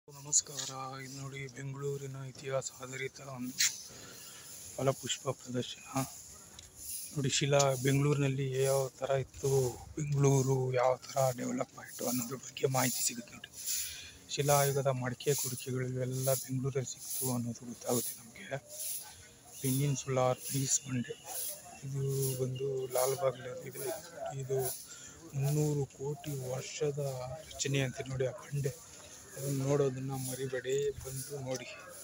ನಮಸ್ಕಾರ ಇದು ನೋಡಿ ಬೆಂಗಳೂರಿನ ಇತಿಹಾಸ ಆಧಾರಿತ ಒಂದು ಫಲಪುಷ್ಪ ಪ್ರದರ್ಶನ ನೋಡಿ ಶಿಲಾ ಬೆಂಗಳೂರಿನಲ್ಲಿ ಯಾವ ಥರ ಇತ್ತು ಬೆಂಗಳೂರು ಯಾವ ಥರ ಡೆವಲಪ್ ಆಯಿತು ಅನ್ನೋದ್ರ ಬಗ್ಗೆ ಮಾಹಿತಿ ಸಿಗುತ್ತೆ ನೋಡಿ ಶಿಲಾಯುಗದ ಮಡಿಕೆ ಕುಡಿಕೆಗಳು ಇವೆಲ್ಲ ಬೆಂಗಳೂರಲ್ಲಿ ಸಿಕ್ತು ಅನ್ನೋದು ಗೊತ್ತಾಗುತ್ತೆ ನಮಗೆ ಪೆನ್ನಿನ್ಸುಲಾರ್ ಪೀಸ್ ಬಂಡೆ ಇದು ಬಂದು ಲಾಲ್ಬಾಗ್ನಲ್ಲಿದೆ ಇದು ಮುನ್ನೂರು ಕೋಟಿ ವರ್ಷದ ರಚನೆ ಅಂತ ನೋಡಿ ಆ ಬಂಡೆ ಅದನ್ನು ನೋಡೋದನ್ನ ಮರಿಬೇಡಿ ಬಂದು ನೋಡಿ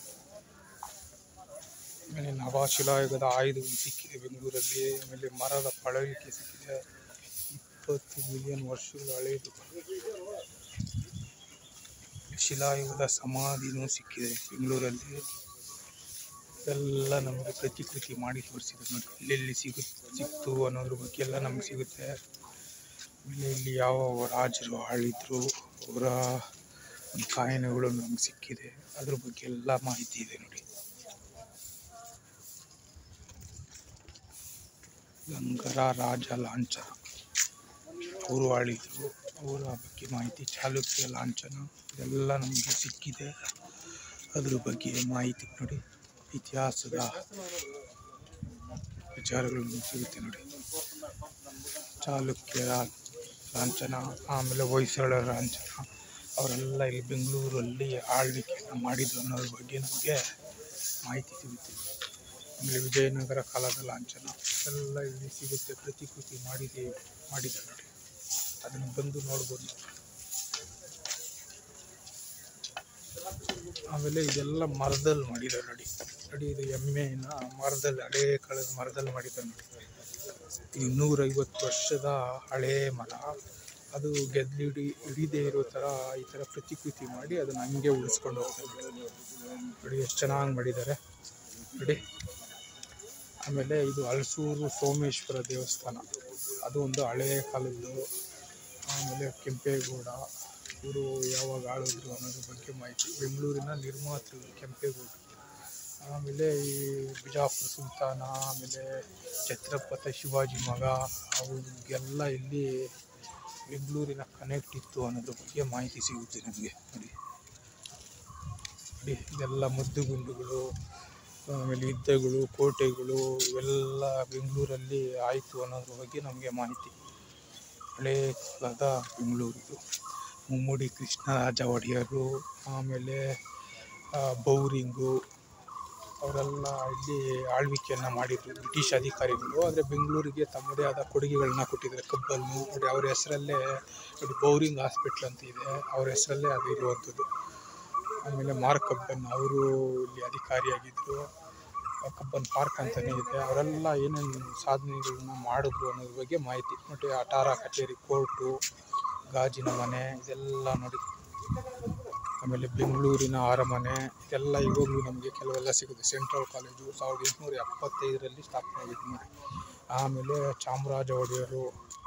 ಆಮೇಲೆ ನವಾಶಿಲಾಯುಗದ ಆಯುಧಗಳು ಸಿಕ್ಕಿದೆ ಬೆಂಗಳೂರಲ್ಲಿ ಆಮೇಲೆ ಮರದ ಪಳಲಿಕೆ ಸಿಕ್ಕಿದೆ ಇಪ್ಪತ್ತು ಮಿಲಿಯನ್ ವರ್ಷಗಳ ಹಳೆಯದು ಶಿಲಾಯುಗದ ಸಮಾಧಿನೂ ಸಿಕ್ಕಿದೆ ಬೆಂಗಳೂರಲ್ಲಿ ಎಲ್ಲ ನಮಗೆ ಪ್ರತಿಕೃತಿ ಮಾಡಿ ತೋರಿಸಿದೆ ನೋಡಿ ಎಲ್ಲೆಲ್ಲಿ ಸಿಗುತ್ತೆ ಸಿಕ್ತು ಅನ್ನೋದ್ರ ಬಗ್ಗೆ ಎಲ್ಲ ನಮ್ಗೆ ಸಿಗುತ್ತೆ ಆಮೇಲೆ ಇಲ್ಲಿ ಯಾವ ರಾಜರು ಆಳಿದ್ರು ಅವರ ಕಾಯಿನೆಗಳು ನಮ್ಗೆ ಸಿಕ್ಕಿದೆ ಅದ್ರ ಬಗ್ಗೆ ಎಲ್ಲ ಮಾಹಿತಿ ಇದೆ ನೋಡಿ ಗಂಗರ ರಾಜ ಲಾಂಛನ ಅವರು ಆಳಿದ್ರು ಅವರ ಬಗ್ಗೆ ಮಾಹಿತಿ ಚಾಲುಕ್ಯ ಲಾಂಛನ ಇದೆಲ್ಲ ನಮಗೆ ಸಿಕ್ಕಿದೆ ಅದ್ರ ಬಗ್ಗೆ ಮಾಹಿತಿ ನೋಡಿ ಇತಿಹಾಸದ ವಿಚಾರಗಳು ನಮ್ಗೆ ಸಿಗುತ್ತೆ ನೋಡಿ ಚಾಲುಕ್ಯ ಲಾಂಛನ ಆಮೇಲೆ ಹೊಯ್ಸಳರ ಲಾಂಛನ ಅವರೆಲ್ಲ ಇಲ್ಲಿ ಬೆಂಗಳೂರಲ್ಲಿ ಆಳ್ವಿಕೆಯನ್ನು ಮಾಡಿದ್ರು ಅನ್ನೋದ್ರ ಬಗ್ಗೆ ನಮಗೆ ಮಾಹಿತಿ ಸಿಗುತ್ತೆ ಆಮೇಲೆ ವಿಜಯನಗರ ಕಾಲದ ಲಾಂಛನ ಎಲ್ಲ ಇಲ್ಲಿ ಸಿಗುತ್ತೆ ಪ್ರತಿಕೃತಿ ಮಾಡಿದೆ ಮಾಡಿದೆ ನೋಡಿ ಅದನ್ನು ಬಂದು ನೋಡ್ಬೋದು ನೀವು. ಆಮೇಲೆ ಇದೆಲ್ಲ ಮರದಲ್ಲಿ ಮಾಡಿದ್ದಾರೆ ನೋಡಿ ನೋಡಿ ಇದು ಎಮ್ಮೆನ ಮರದಲ್ಲಿ ಹಳೇ ಕಾಲದ ಮರದಲ್ಲಿ ಮಾಡಿದ್ದಾರೆ ನೋಡಿ ಇದು ನೂರೈವತ್ತು ವರ್ಷದ ಹಳೇ ಮರ ಅದು ಗೆದ್ಲಿಡಿ ಹಿಡಿದೇ ಇರೋ ಥರ ಈ ಥರ ಪ್ರತಿಕೃತಿ ಮಾಡಿ ಅದನ್ನು ಹಂಗೆ ಉಳಿಸ್ಕೊಂಡು ಹೋಗ್ತಾರೆ ನೋಡಿ ನೋಡಿ ಎಷ್ಟು ಚೆನ್ನಾಗಿ ಮಾಡಿದ್ದಾರೆ ನೋಡಿ ಆಮೇಲೆ ಇದು ಹಲಸೂರು ಸೋಮೇಶ್ವರ ದೇವಸ್ಥಾನ ಅದು ಒಂದು ಹಳೇ ಕಾಲದ್ದು ಆಮೇಲೆ ಕೆಂಪೇಗೌಡ ಇವರು ಯಾವಾಗ ಆಳಿದ್ರು ಅನ್ನೋದ್ರ ಬಗ್ಗೆ ಮಾಹಿತಿ ಬೆಂಗಳೂರಿನ ನಿರ್ಮಾತೃ ಕೆಂಪೇಗೌಡರು ಆಮೇಲೆ ಈ ಬಿಜಾಪುರ ಸುಲ್ತಾನ ಆಮೇಲೆ ಛತ್ರಪತಿ ಶಿವಾಜಿ ಮಗ ಅವ್ರಿಗೆಲ್ಲ ಇಲ್ಲಿ ಬೆಂಗಳೂರಿನ ಕನೆಕ್ಟ್ ಇತ್ತು ಅನ್ನೋದ್ರ ಬಗ್ಗೆ ಮಾಹಿತಿ ಸಿಗುತ್ತೆ ನಮಗೆ ನೋಡಿ ನೋಡಿ ಇದೆಲ್ಲ ಮದ್ದುಗುಂಡುಗಳು ಆಮೇಲೆ ಯುದ್ಧಗಳು ಕೋಟೆಗಳು ಇವೆಲ್ಲ ಬೆಂಗಳೂರಲ್ಲಿ ಆಯಿತು ಅನ್ನೋದ್ರ ಬಗ್ಗೆ ನಮಗೆ ಮಾಹಿತಿ ಹಳೇ ಕಾಲದ ಬೆಂಗಳೂರಿದು ಮುಮ್ಮಡಿ ಕೃಷ್ಣರಾಜ ಒಡೆಯರು ಆಮೇಲೆ ಆ, ಬೌರಿಂಗು ಅವರೆಲ್ಲ ಇಲ್ಲಿ ಆಳ್ವಿಕೆಯನ್ನು ಮಾಡಿದರು ಬ್ರಿಟಿಷ್ ಅಧಿಕಾರಿಗಳು ಆದರೆ ಬೆಂಗಳೂರಿಗೆ ತಮ್ಮದೇ ಆದ ಕೊಡುಗೆಗಳನ್ನ ಕೊಟ್ಟಿದ್ದಾರೆ ಕಬ್ಬನ್ನು ನೋಡಿ ಅವ್ರ ಹೆಸರಲ್ಲೇ ನೋಡಿ ಬೌರಿಂಗ್ ಹಾಸ್ಪಿಟ್ಲ್ ಅಂತ ಇದೆ ಅವ್ರ ಹೆಸರಲ್ಲೇ ಅದು ಇರುವಂಥದ್ದು ಆಮೇಲೆ ಮಾರ್ಕ್ ಕಬ್ಬನ್ ಅವರು ಇಲ್ಲಿ ಅಧಿಕಾರಿಯಾಗಿದ್ದರು ಆ ಕಬ್ಬನ್ ಪಾರ್ಕ್ ಅಂತಲೇ ಇದೆ ಅವರೆಲ್ಲ ಏನೇನು ಸಾಧನೆಗಳನ್ನ ಮಾಡಿದ್ರು ಅನ್ನೋದ್ರ ಬಗ್ಗೆ ಮಾಹಿತಿ ನೋಡಿ ಅಟಾರ ಕಚೇರಿ ಕೋರ್ಟು ಗಾಜಿನ ಮನೆ ಇದೆಲ್ಲ ನೋಡಿ ಆಮೇಲೆ ಬೆಂಗಳೂರಿನ ಅರಮನೆ ಇದೆಲ್ಲ ಇವಾಗಲೂ ನಮಗೆ ಕೆಲವೆಲ್ಲ ಸಿಗುತ್ತೆ ಸೆಂಟ್ರಲ್ ಕಾಲೇಜು ಸಾವಿರದ ಎಂಟುನೂರ ಎಪ್ಪತ್ತೈದರಲ್ಲಿ ಸ್ಥಾಪನೆ ಆಗಿತ್ತು ನೋಡಿ ಆಮೇಲೆ ಚಾಮರಾಜ ಒಡೆಯರು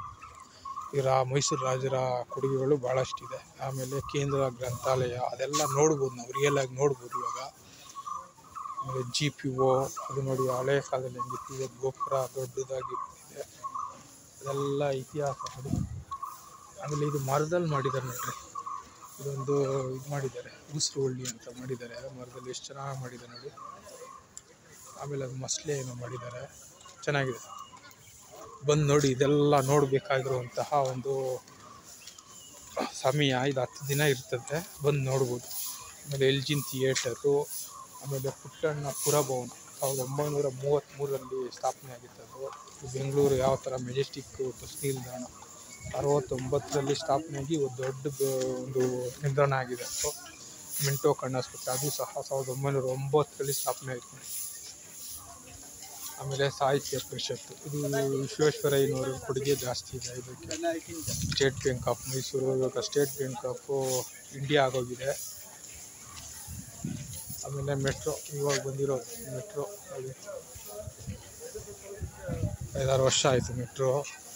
ಈ ರಾ ಮೈಸೂರು ರಾಜರ ಕೊಡುಗೆಗಳು ಭಾಳಷ್ಟಿದೆ ಆಮೇಲೆ ಕೇಂದ್ರ ಗ್ರಂಥಾಲಯ ಅದೆಲ್ಲ ನೋಡ್ಬೋದು ನಾವು ರಿಯಲ್ ಆಗಿ ನೋಡ್ಬೋದು ಇವಾಗ ಆಮೇಲೆ ಜಿ ಪಿ ಒ ಅದು ನೋಡಿ ಹಳೆ ಕಾಲದಲ್ಲಿ ಹೆಂಗಿತ್ತು ಇವತ್ತು ಗೋಪುರ ದೊಡ್ಡದಾಗಿ ಇದೆ ಅದೆಲ್ಲ ಇತಿಹಾಸ ನೋಡಿ ಆಮೇಲೆ ಇದು ಮರದಲ್ಲಿ ಮಾಡಿದ್ದಾರೆ ನೋಡ್ರಿ ಇದೊಂದು ಇದು ಮಾಡಿದ್ದಾರೆ ಉಸಿರುವಳ್ಳಿ ಅಂತ ಮಾಡಿದ್ದಾರೆ ಮರದಲ್ಲಿ ಎಷ್ಟು ಚೆನ್ನಾಗಿ ಮಾಡಿದ್ದಾರೆ ನೋಡಿ ಆಮೇಲೆ ಅದು ಮಸಲೆ ಏನೋ ಮಾಡಿದ್ದಾರೆ ಚೆನ್ನಾಗಿದೆ ಬಂದು ನೋಡಿ ಇದೆಲ್ಲ ನೋಡಬೇಕಾಗಿರುವಂತಹ ಒಂದು ಸಮಯ ಇದು ಹತ್ತು ದಿನ ಇರ್ತದೆ ಬಂದು ನೋಡ್ಬೋದು ಆಮೇಲೆ ಎಲ್ಜಿನ್ ಥಿಯೇಟರು ಆಮೇಲೆ ಪುಟ್ಟಣ್ಣ ಪುರಭವನ ಸಾವಿರದ ಒಂಬೈನೂರ ಮೂವತ್ತ್ಮೂರರಲ್ಲಿ ಸ್ಥಾಪನೆ ಆಗಿತ್ತದು ಇದು ಬೆಂಗಳೂರು ಯಾವ ಥರ ಮೆಜೆಸ್ಟಿಕ್ ಬಸ್ ನಿಲ್ದಾಣ ಅರವತ್ತೊಂಬತ್ತರಲ್ಲಿ ಸ್ಥಾಪನೆ ಆಗಿ ಒಂದು ದೊಡ್ಡ ಬ- ಒಂದು ನಿಲ್ದಾಣ ಆಗಿದೆ ಅದು ಮಿಂಟೋ ಕಣ್ಣಾಸ್ಪತ್ರೆ ಅದು ಸಹ ಸಾವಿರದ ಒಂಬೈನೂರ ಒಂಬತ್ತರಲ್ಲಿ ಸ್ಥಾಪನೆ ಆಯಿತು ಆಮೇಲೆ ಸಾಹಿತ್ಯ ಪರಿಷತ್ತು ಇದು ವಿಶ್ವೇಶ್ವರಯ್ಯನವರ ಕೊಡುಗೆ ಜಾಸ್ತಿ ಇದೆ ಇದಕ್ಕೆ ಸ್ಟೇಟ್ ಬ್ಯಾಂಕ್ ಆಫ್ ಮೈಸೂರು ಇವಾಗ ಸ್ಟೇಟ್ ಬ್ಯಾಂಕ್ ಆಫ್ ಇಂಡಿಯಾ ಆಗೋಗಿದೆ ಆಮೇಲೆ ಮೆಟ್ರೋ ಇವಾಗ ಬಂದಿರೋ ಮೆಟ್ರೋ ಅಲ್ಲಿ ಐದಾರು ವರ್ಷ ಆಯಿತು ಮೆಟ್ರೋ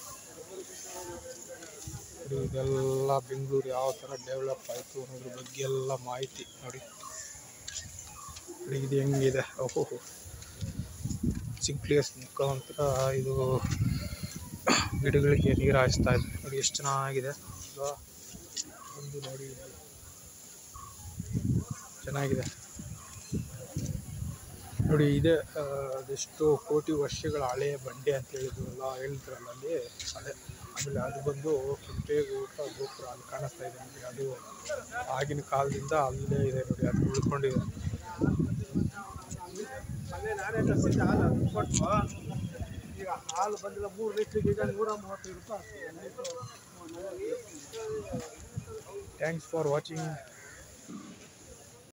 ಇದು ಇದೆಲ್ಲ ಬೆಂಗಳೂರು ಯಾವ ಥರ ಡೆವಲಪ್ ಆಯಿತು ಅನ್ನೋದ್ರ ಬಗ್ಗೆ ಎಲ್ಲ ಮಾಹಿತಿ ನೋಡಿ ನೋಡಿ ಇದು ಹೆಂಗಿದೆ ಓಹೋ ಸಿಂಪ್ಲಿಯಸ್ ಮುಖಾಂತರ ಇದು ಗಿಡಗಳಿಗೆ ನೀರು ಹಾಯಿಸ್ತಾ ಇದ್ದಾರೆ ನೋಡಿ ಎಷ್ಟು ಚೆನ್ನಾಗಿದೆ ಅಲ್ವಾ? ಒಂದು ನೋಡಿ ಇಲ್ಲಿ. ಚೆನ್ನಾಗಿದೆ ನೋಡಿ ಇದೆ ಆ, ಅದೆಷ್ಟೋ ಕೋಟಿ ವರ್ಷಗಳ ಹಳೆಯ ಬಂಡೆ ಅಂತ ಹೇಳಿದ್ವಲ್ಲ ಹೇಳಿದ್ರಲ್ಲ ಅಲ್ಲಿ ಅದೇ ಆಮೇಲೆ ಅದು ಬಂದು ಕೆಂಪೇಗೌಡ ಗೋಪುರ ಅಲ್ಲಿ ಕಾಣಿಸ್ತಾ ಇದೆ ನೋಡಿ ಅದು ಆಗಿನ ಕಾಲದಿಂದ ಅಲ್ಲೇ ಇದೆ ನೋಡಿ ಅದು ಉಳ್ಕೊಂಡಿದೆ ಈಗ ಹಾಲು ಬಂದಿಲ್ಲ ಮೂರು ಲೀಟ್ರಿಗೆ ಈಗ ನೂರ ಮೂವತ್ತೈದು ರೂಪಾಯಿ ಥ್ಯಾಂಕ್ಸ್ ಫಾರ್ ವಾಚಿಂಗ್